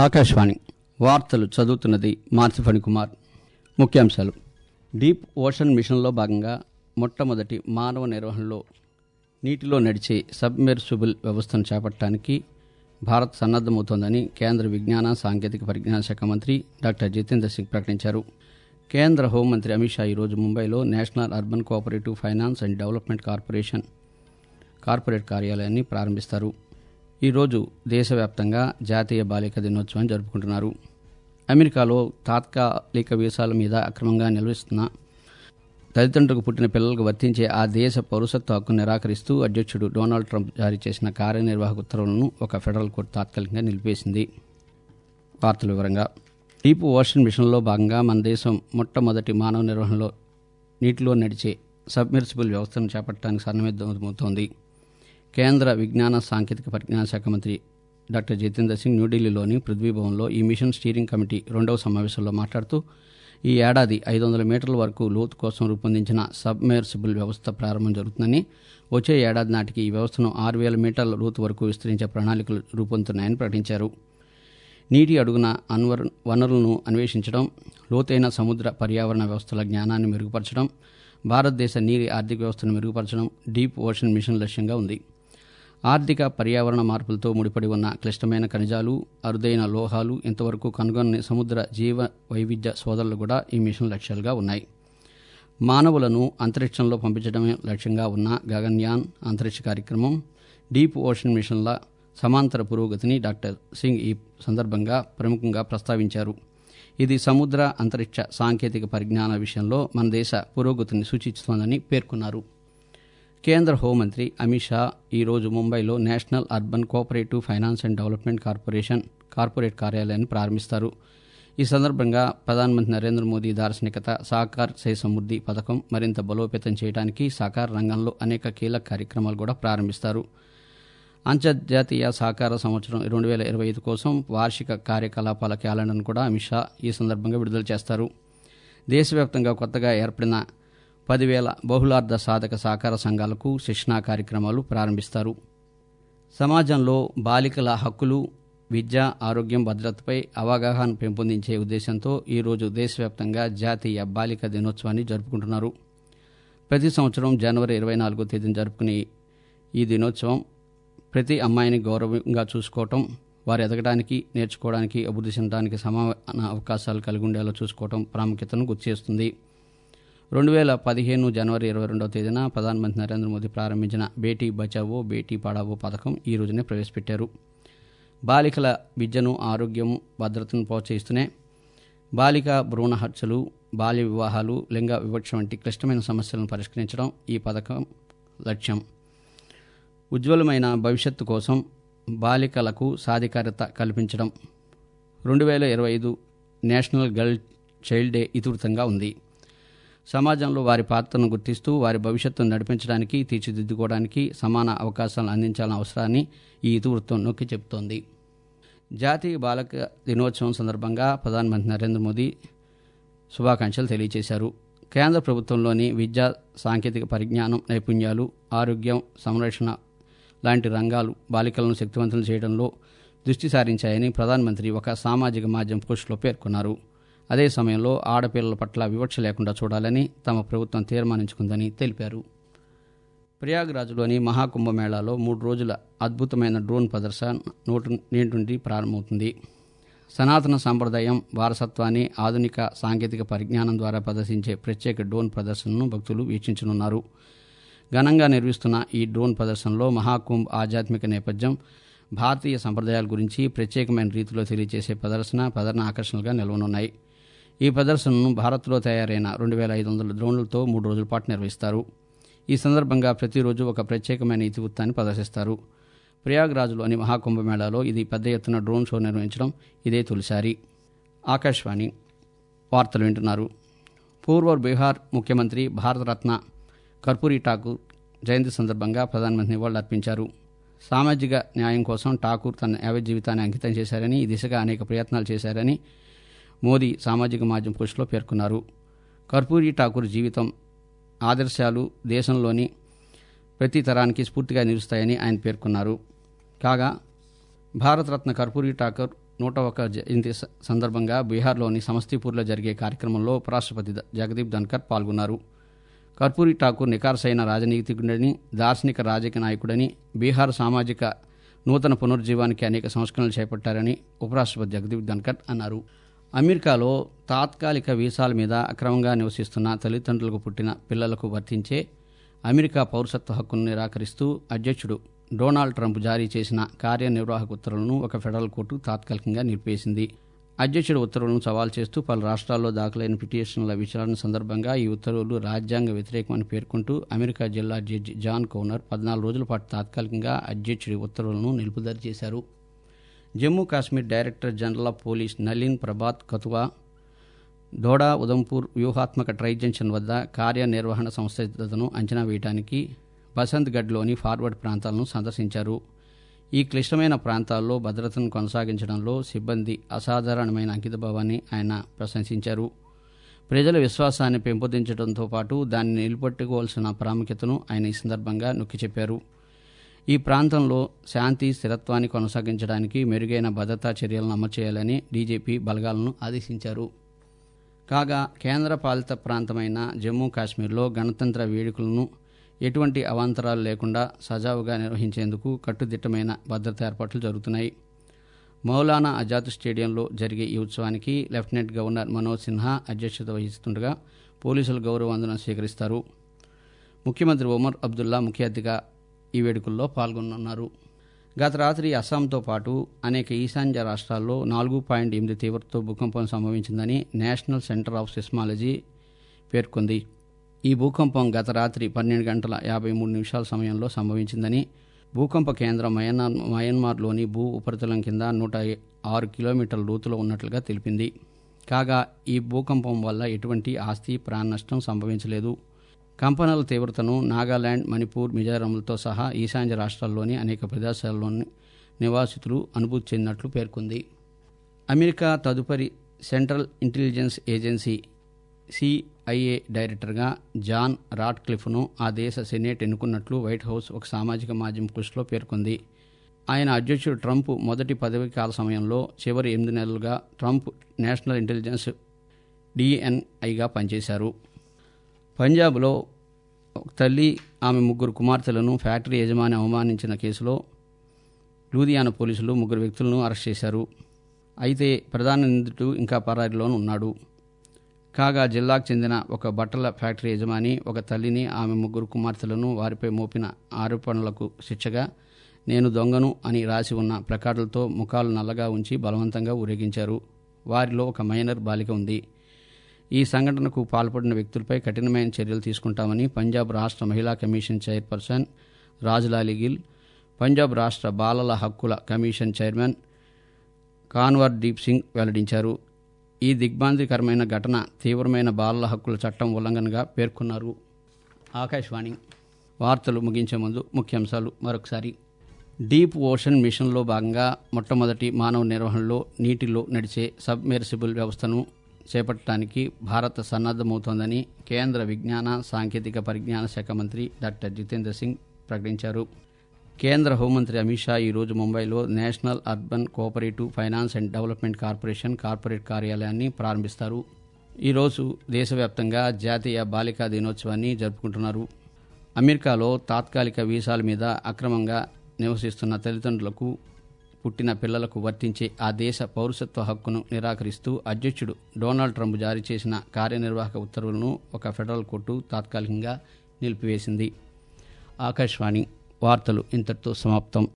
ఆకాశవాణి వార్తలు చదువుతున్నది మార్చిఫణి కుమార్ ముఖ్యాంశాలు డీప్ ఓషన్ మిషన్లో భాగంగా మొట్టమొదటి మానవ నిర్వహణలో నీటిలో నడిచే సబ్మెర్సిబుల్ వ్యవస్థను చేపట్టడానికి భారత్ సన్నద్దమవుతోందని కేంద్ర విజ్ఞాన సాంకేతిక పరిజ్ఞాన శాఖ మంత్రి డాక్టర్ జితేంద్ర సింగ్ ప్రకటించారు కేంద్ర హోంమంత్రి అమిత్ షా ఈరోజు ముంబైలో national urban cooperative finance and development corporation corporate కార్యాలయాన్ని ప్రారంభిస్తారు ఈరోజు దేశవ్యాప్తంగా జాతీయ బాలిక దినోత్సవం జరుపుకుంటున్నారు అమెరికాలో తాత్కాలిక వీసాల మీద అక్రమంగా నిలవిస్తున్న తల్లిదండ్రులకు పుట్టిన పిల్లలకు వర్తించే ఆ దేశ పౌరసత్వ హక్కును నిరాకరిస్తూ అధ్యక్షుడు డొనాల్డ్ ట్రంప్ జారీ చేసిన కార్యనిర్వాహక ఉత్తర్వులను ఒక ఫెడరల్ కోర్టు తాత్కాలికంగా నిలిపేసింది వార్తల వివరంగా డీప్ ఓషన్ మిషన్లో భాగంగా మన దేశం మొట్టమొదటి మానవ నిర్వహణలో నీటిలో నడిచే సబ్మెర్సిబుల్ వ్యవస్థను చేపట్టడానికి సన్నద్ధమవుతోంది కేంద్ర విజ్ఞాన సాంకేతిక పరిజ్ఞాన శాఖ మంత్రి డాక్టర్ జితేంద్ర సింగ్ న్యూఢిల్లీలోని పృథ్వీభవన్లో ఈ మిషన్ స్టీరింగ్ కమిటీ రెండవ సమావేశంలో మాట్లాడుతూ ఈ ఏడాది ఐదు వందల మీటర్ల వరకు లోతు కోసం రూపొందించిన సబ్మెర్సిబుల్ వ్యవస్థ ప్రారంభం జరుగుతుందని వచ్చే ఏడాది నాటికి ఈ వ్యవస్థను ఆరు వేల మీటర్ల లోతు వరకు విస్తరించే ప్రణాళికలు రూపొందుతున్నాయని ప్రకటించారు నీటి అడుగున అన్వర్ వనరులను అన్వేషించడం లోతైన సముద్ర పర్యావరణ వ్యవస్థల జ్ఞానాన్ని మెరుగుపరచడం భారతదేశ నీటి ఆర్థిక వ్యవస్థను మెరుగుపరచడం డీప్ ఓషన్ మిషన్ లక్ష్యంగా ఉంది ఆర్థిక పర్యావరణ మార్పులతో ముడిపడి ఉన్న క్లిష్టమైన ఖనిజాలు అరుదైన లోహాలు ఇంతవరకు కనుగొని సముద్ర జీవ వైవిధ్య సోదరులు కూడా ఈ మిషన్ లక్ష్యాలుగా ఉన్నాయి మానవులను అంతరిక్షంలో పంపించడమే లక్ష్యంగా ఉన్న గగన్యాన్ అంతరిక్ష కార్యక్రమం డీప్ ఓషన్ మిషన్ల సమాంతర పురోగతిని డాక్టర్ సింగ్ ఈ సందర్భంగా ప్రముఖంగా ప్రస్తావించారు ఇది సముద్ర అంతరిక్ష సాంకేతిక పరిజ్ఞాన విషయంలో మన దేశ పురోగతిని సూచిస్తోందని పేర్కొన్నారు కేంద్ర హోంమంత్రి అమిత్ షా ఈరోజు ముంబైలో national urban cooperative finance and development corporation corporate కార్యాలయాన్ని ప్రారంభిస్తారు ఈ సందర్భంగా ప్రధానమంత్రి నరేంద్ర మోదీ దార్శనికత సాకార్ సే సమృద్ధి పథకం మరింత బలోపేతం చేయడానికి సహకార రంగంలో అనేక కీలక కార్యక్రమాలు కూడా ప్రారంభిస్తారు అంతర్జాతీయ సహకార సంవత్సరం రెండు వేల ఇరవై ఐదు కోసం వార్షిక కార్యకలాపాల క్యాలెండర్ను కూడా అమిత్ షా ఈ సందర్భంగా విడుదల చేస్తారు దేశవ్యాప్తంగా కొత్తగా ఏర్పడిన పదివేల బహుళార్థ సాధక సహకార సంఘాలకు శిక్షణా కార్యక్రమాలు ప్రారంభిస్తారు సమాజంలో బాలికల హక్కులు విద్య ఆరోగ్యం భద్రతపై అవగాహన పెంపొందించే ఉద్దేశంతో ఈరోజు దేశవ్యాప్తంగా జాతీయ బాలిక దినోత్సవాన్ని జరుపుకుంటున్నారు ప్రతి సంవత్సరం జనవరి ఇరవై నాలుగో తేదీన జరుపుకునే ఈ దినోత్సవం ప్రతి అమ్మాయిని గౌరవంగా చూసుకోవటం వారు ఎదగడానికి నేర్చుకోవడానికి అభివృద్ధి చెందడానికి సమాన అవకాశాలు కలిగి ఉండేలా చూసుకోవటం ప్రాముఖ్యతను గుర్తు చేస్తుంది రెండు వేల పదిహేను జనవరి ఇరవై రెండవ తేదీన ప్రధానమంత్రి నరేంద్ర మోదీ ప్రారంభించిన బేటీ బచావో బేటీ పడావో పథకం ఈ రోజునే ప్రవేశపెట్టారు బాలికల విద్యను ఆరోగ్యం భద్రతను ప్రోత్సహిస్తూనే బాలిక భ్రూణ హత్యలు బాల్య వివాహాలు లింగ వివక్ష వంటి క్లిష్టమైన సమస్యలను పరిష్కరించడం ఈ పథకం లక్ష్యం ఉజ్వలమైన భవిష్యత్తు కోసం బాలికలకు సాధికారత కల్పించడం రెండు వేల ఇరవై ఐదు నేషనల్ గర్ల్ చైల్డ్ డే ఇతివృత్తంగా ఉంది సమాజంలో వారి పాత్రను గుర్తిస్తూ వారి భవిష్యత్తును నడిపించడానికి తీర్చిదిద్దుకోవడానికి సమాన అవకాశాలను అందించాలన్న అవసరాన్ని ఈ ఇతివృత్తం నొక్కి చెబుతోంది జాతీయ బాలక దినోత్సవం సందర్భంగా ప్రధానమంత్రి నరేంద్ర మోదీ శుభాకాంక్షలు తెలియజేశారు కేంద్ర ప్రభుత్వంలోని విద్యా సాంకేతిక పరిజ్ఞానం నైపుణ్యాలు ఆరోగ్యం సంరక్షణ లాంటి రంగాలు బాలికలను శక్తివంతులు చేయడంలో దృష్టి సారించాయని ప్రధానమంత్రి ఒక సామాజిక మాధ్యమం పోస్టులో పేర్కొన్నారు అదే సమయంలో ఆడపిల్లల పట్ల వివక్ష లేకుండా చూడాలని తమ ప్రభుత్వం తీర్మానించుకుందని తెలిపారు ప్రయాగ్రాజ్లోని మహాకుంభమేళాలో మూడు రోజుల అద్భుతమైన డ్రోన్ ప్రదర్శన నోటు నేటి నుండి ప్రారంభమవుతుంది సనాతన సాంప్రదాయం వారసత్వాన్ని ఆధునిక సాంకేతిక పరిజ్ఞానం ద్వారా ప్రదర్శించే ప్రత్యేక డ్రోన్ ప్రదర్శనను భక్తులు వీక్షించనున్నారు ఘనంగా నిర్వహిస్తున్న ఈ డ్రోన్ ప్రదర్శనలో మహాకుంభ్ ఆధ్యాత్మిక నేపథ్యం భారతీయ సంప్రదాయాల గురించి ప్రత్యేకమైన రీతిలో తెలియజేసే ప్రదర్శన ప్రధాన ఆకర్షణలుగా నిలవనున్నాయి ఈ ప్రదర్శనను భారత్లో తయారైన రెండు వేల ఐదు వందల డ్రోన్లతో మూడు రోజుల పాటు నిర్వహిస్తారు ఈ సందర్భంగా ప్రతిరోజు ఒక ప్రత్యేకమైన ఇతివృత్తాన్ని ప్రదర్శిస్తారు ప్రయాగ్రాజ్లోని మహాకుంభమేళాలో ఇది పెద్ద ఎత్తున డ్రోన్ షో నిర్వహించడం ఇదే తొలిసారి ఆకాశవాణి వార్తలు వింటున్నారు పూర్వ బీహార్ ముఖ్యమంత్రి భారతరత్న కర్పూరి ఠాకూర్ జయంతి సందర్భంగా ప్రధానమంత్రి నివాళులర్పించారు సామాజిక న్యాయం కోసం ఠాకూర్ తన యావత్ జీవితాన్ని అంకితం చేశారని ఈ దిశగా అనేక ప్రయత్నాలు చేశారని మోదీ సామాజిక మాధ్యమం పోస్టులో పేర్కొన్నారు కర్పూరి ఠాకూర్ జీవితం ఆదర్శాలు దేశంలోని ప్రతి తరానికి స్ఫూర్తిగా నిలుస్తాయని ఆయన పేర్కొన్నారు కాగా భారతరత్న కర్పూరి ఠాకూర్ నూట ఒక జయంతి స- సందర్భంగా బీహార్లోని సమస్తీపూర్లో జరిగే కార్యక్రమంలో ఉపరాష్ట్రపతి ద- జగదీప్ ధన్కర్ పాల్గొన్నారు కర్పూరి ఠాకూర్ నికార్సైన రాజనీతిజ్ఞుడని దార్శనిక రాజకీయ నాయకుడని బీహార్ సామాజిక నూతన పునరుజ్జీవానికి అనేక సంస్కరణలు చేపట్టారని ఉపరాష్ట్రపతి జగదీప్ ధన్కర్ అన్నారు అమెరికాలో తాత్కాలిక వీసాల మీద అక్రమంగా నివసిస్తున్న తల్లిదండ్రులకు పుట్టిన పిల్లలకు వర్తించే అమెరికా పౌరసత్వ హక్కును నిరాకరిస్తూ అధ్యక్షుడు డొనాల్డ్ ట్రంప్ జారీ చేసిన కార్యనిర్వాహక ఉత్తర్వులను ఒక ఫెడరల్ కోర్టు తాత్కాలికంగా నిలిపేసింది అధ్యక్షుడు ఉత్తర్వులను సవాల్ చేస్తూ పలు రాష్ట్రాల్లో దాఖలైన పిటిషన్ల విచారణ సందర్భంగా ఈ ఉత్తర్వులు రాజ్యాంగ వ్యతిరేకమని పేర్కొంటూ అమెరికా జిల్లా జడ్జి జాన్ కౌనర్ పద్నాలుగు రోజుల పాటు తాత్కాలికంగా అధ్యక్షుడి ఉత్తర్వులను నిలుపుదల చేశారు Jammu Kashmir director general of police Nalin Prabhat Kathua Doda Udhampur వ్యూహాత్మక ట్రై జంక్షన్ వద్ద కార్యనిర్వహణ సంసిద్ధతను అంచనా వేయడానికి బసంత్గఢ్లోని ఫార్వర్డ్ ప్రాంతాలను సందర్శించారు ఈ క్లిష్టమైన ప్రాంతాల్లో భద్రతను కొనసాగించడంలో సిబ్బంది అసాధారణమైన అంకితభావాన్ని ఆయన ప్రశంసించారు ప్రజల విశ్వాసాన్ని పెంపొందించడంతో పాటు దాన్ని నిలబెట్టుకోవాల్సిన ప్రాముఖ్యతను ఆయన ఈ సందర్భంగా నొక్కి చెప్పారు ఈ ప్రాంతంలో శాంతి స్థిరత్వాన్ని కొనసాగించడానికి మెరుగైన భద్రతా చర్యలను అమలు చేయాలని డీజీపీ బలగాలను ఆదేశించారు కాగా కేంద్ర పాలిత ప్రాంతమైన జమ్మూ కాశ్మీర్లో గణతంత్ర వేడుకలను ఎటువంటి అవాంతరాలు లేకుండా సజావుగా నిర్వహించేందుకు కట్టుదిట్టమైన భద్రతా ఏర్పాట్లు జరుగుతున్నాయి మౌలానా ఆజాద్ స్టేడియంలో జరిగే ఈ ఉత్సవానికి లెఫ్టినెంట్ గవర్నర్ మనోజ్ సిన్హా అధ్యక్షత వహిస్తుండగా పోలీసులు గౌరవ వందనం స్వీకరిస్తారు ముఖ్యమంత్రి ఒమర్ అబ్దుల్లా ముఖ్య అతిథిగా ఈ వేడుకల్లో పాల్గొనున్నారు గత రాత్రి అస్సాంతో పాటు అనేక ఈశాన్య రాష్ట్రాల్లో నాలుగు పాయింట్ ఎనిమిది తీవ్రతతో భూకంపం సంభవించిందని నేషనల్ సెంటర్ ఆఫ్ సిస్మాలజీ పేర్కొంది ఈ భూకంపం గత రాత్రి పన్నెండు గంటల యాభై మూడు నిమిషాల సమయంలో సంభవించిందని భూకంప కేంద్రం మయన్మార్ మయన్మార్లోని భూ ఉపరితలం కింద నూట ఆరు కిలోమీటర్ల లోతులో ఉన్నట్లుగా తెలిపింది కాగా ఈ భూకంపం వల్ల ఎటువంటి ఆస్తి ప్రాణ నష్టం సంభవించలేదు కంపనాల తీవ్రతను నాగాలాండ్ మణిపూర్ మిజోరాంలతో సహా ఈశాన్య రాష్ట్రాల్లోని అనేక ప్రదేశాల్లోని నివాసితులు అనుభూతి చెందినట్లు పేర్కొంది అమెరికా తదుపరి సెంట్రల్ ఇంటెలిజెన్స్ ఏజెన్సీ సిఐఏ డైరెక్టర్గా జాన్ రాట్క్లిఫ్ను ఆ దేశ సెనేట్ ఎన్నుకున్నట్లు వైట్ హౌస్ ఒక సామాజిక మాధ్యమం పోస్టులో పేర్కొంది ఆయన అధ్యక్షుడు ట్రంప్ మొదటి పదవి కాల సమయంలో చివరి ఎనిమిది నెలలుగా ట్రంప్ నేషనల్ ఇంటెలిజెన్స్ డిఎన్ఐగా పనిచేశారు పంజాబ్లో ఒక తల్లి ఆమె ముగ్గురు కుమార్తెలను ఫ్యాక్టరీ యజమాని అవమానించిన కేసులో లూధియానా పోలీసులు ముగ్గురు వ్యక్తులను అరెస్ట్ చేశారు అయితే ప్రధాన నిందితుడు ఇంకా పరారీలోనే ఉన్నాడు కాగా జిల్లాకు చెందిన ఒక బట్టల ఫ్యాక్టరీ యజమాని ఒక తల్లిని ఆమె ముగ్గురు కుమార్తెలను వారిపై మోపిన ఆరోపణలకు శిక్షగా నేను దొంగను అని రాసి ఉన్న ప్లకార్డులతో ముఖాలు నల్లగా ఉంచి బలవంతంగా ఊరేగించారు వారిలో ఒక మైనర్ బాలిక ఉంది ఈ సంఘటనకు పాల్పడిన వ్యక్తులపై కఠినమైన చర్యలు తీసుకుంటామని పంజాబ్ రాష్ట్ర మహిళా కమిషన్ చైర్పర్సన్ రాజ్లాలి గిల్ పంజాబ్ రాష్ట్ర బాలల హక్కుల commission chairman Kanwardeep Singh వెల్లడించారు ఈ దిగ్భ్రాంతికరమైన ఘటన తీవ్రమైన బాలల హక్కుల చట్టం ఉల్లంఘనగా పేర్కొన్నారు ఆకాశవాణి వార్తలు ముగించే ముందు ముఖ్యాంశాలు మరొకసారి డీప్ ఓషన్ మిషన్లో భాగంగా మొట్టమొదటి మానవ నిర్వహణలో నీటిలో నడిచే సబ్మెర్సిబుల్ వ్యవస్థను చేపట్టడానికి భారత్ సన్నద్దమవుతోందని కేంద్ర విజ్ఞాన సాంకేతిక పరిజ్ఞాన శాఖ మంత్రి డాక్టర్ జితేంద్ర సింగ్ ప్రకటించారు కేంద్ర హోంమంత్రి అమిత్ షా ఈరోజు ముంబైలో national urban cooperative finance and development corporation corporate కార్యాలయాన్ని ప్రారంభిస్తారు ఈరోజు దేశవ్యాప్తంగా జాతీయ బాలికా దినోత్సవాన్ని జరుపుకుంటున్నారు అమెరికాలో తాత్కాలిక వీసాల మీద అక్రమంగా నివసిస్తున్న తల్లిదండ్రులకు పుట్టిన పిల్లలకు వర్తించే ఆ దేశ పౌరసత్వ హక్కును నిరాకరిస్తూ అధ్యక్షుడు డొనాల్డ్ ట్రంప్ జారీ చేసిన కార్యనిర్వాహక ఉత్తర్వులను ఒక ఫెడరల్ కోర్టు తాత్కాలికంగా నిలిపివేసింది ఆకాశవాణి వార్తలు ఇంతటితో సమాప్తం